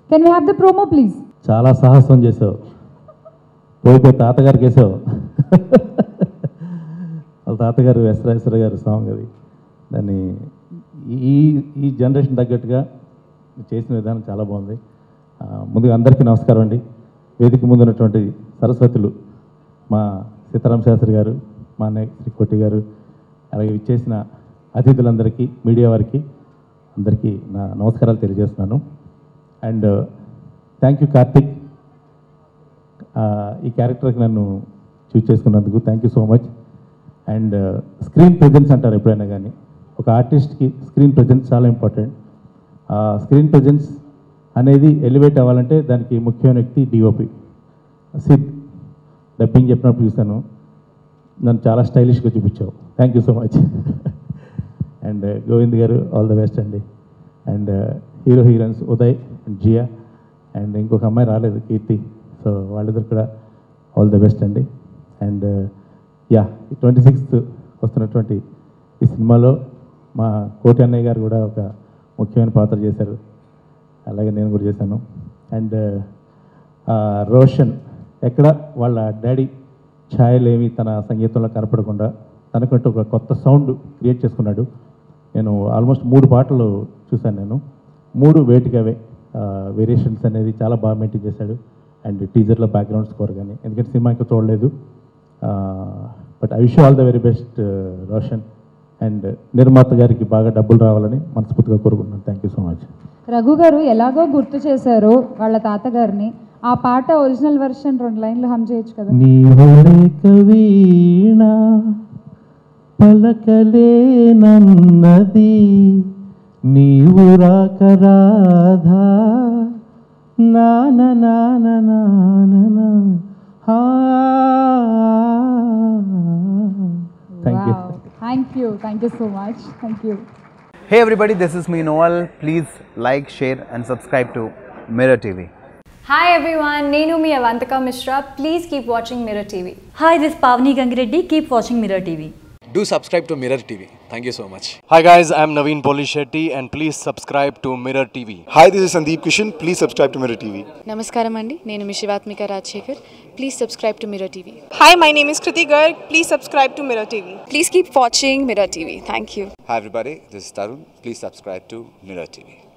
Can we have the promo, please? చాలా సాహసం చేసావు పోయిపోయి తాతగారికి వేసావు వాళ్ళ తాతగారు వెసరేశ్వర గారు సాంగ్ అది దాన్ని ఈ ఈ జనరేషన్ తగ్గట్టుగా చేసిన విధానం చాలా బాగుంది ఆ, ముందుగా అందరికీ నమస్కారం అండి వేదిక ముందు ఉన్నటువంటి సరస్వతులు మా సీతారాం శాస్త్రి గారు మా అన్నయ్య శ్రీ కోటి గారు అలాగే ఇచ్చేసిన అతిథులందరికీ మీడియా వారికి అందరికీ నా నమస్కారాలు తెలియజేస్తున్నాను అండ్ థ్యాంక్ యూ కార్తిక్ ఆ, ఈ క్యారెక్టర్కి నన్ను చూస్ చేసుకున్నందుకు thank you so much and screen presence అంటారు ఎప్పుడైనా కానీ ఒక ఆర్టిస్ట్కి స్క్రీన్ ప్రజెన్స్ చాలా ఇంపార్టెంట్ ఆ స్క్రీన్ ప్రజెన్స్ అనేది ఎలివేట్ అవ్వాలంటే దానికి ముఖ్యమైన వ్యక్తి డిఓపి సిద్ డబ్బింగ్ చెప్పినప్పుడు చూశాను నన్ను చాలా స్టైలిష్గా చూపించావు thank you so much and Govind గారు ఆల్ ద బెస్ట్ అండి and hero heroines Uday and Jia and ఇంకొక అమ్మాయి రాలేదు కీర్తి సో వాళ్ళిద్దరు కూడా ఆల్ ద బెస్ట్ అండి అండ్ యా ట్వంటీ సిక్స్త్ వస్తున్నటువంటి ఈ సినిమాలో మా కోటి అన్నయ్య గారు కూడా ఒక ముఖ్యమైన పాత్ర చేశారు అలాగే నేను కూడా చేశాను అండ్ రోషన్ ఎక్కడ వాళ్ళ డాడీ ఛాయలేమి తన సంగీతంలో కనపడకుండా తనకంటూ ఒక కొత్త సౌండ్ క్రియేట్ చేసుకున్నాడు నేను ఆల్మోస్ట్ మూడు పాటలు చూశాను నేను మూడు వేటికవే వేరియేషన్స్ అనేది చాలా బాగా మెయింటైన్ చేశాడు అండ్ టీజర్లో బ్యాక్గ్రౌండ్ స్కోర్ కానీ ఎందుకంటే సినిమా ఇంకా చూడలేదు but I wish all the very best Roshan and నిర్మాత గారికి బాగా డబ్బులు రావాలని మనస్ఫూర్తిగా కోరుకుంటున్నాను thank you so much Raghu గారు ఎలాగో గుర్తు చేశారు వాళ్ళ తాతగారిని ఆ పాట ఒరిజినల్ వెర్షన్ రెండు లైన్లు హమ్ చేయొచ్చు కదా నీవలేక వీణ పలకలేనన్నది నీవు రాక రాధా నాన నాన నాన thank you thank you thank you so much thank you Hey everybody, this is me Noel. Please like, share, and subscribe to Mirror TV. Hi everyone, Nenu mi Avantika Mishra. Please keep watching Mirror TV. Hi, this is Pavni Gangireddy. Keep watching Mirror TV. Do subscribe to Mirror TV. Thank you so much. Hi guys, I'm Naveen Polishetty and please subscribe to Mirror TV. Hi, this is Sandeep Kishan. Please subscribe to Mirror TV. నమస్కారం అండి నేను మీ Shivathmika Rajasekhar please subscribe to Mirror TV Hi, my name is Kriti Garg. Please subscribe to Mirror TV. Please keep watching Mirror TV thank you Hi everybody, this is Tarun. Please subscribe to Mirror TV.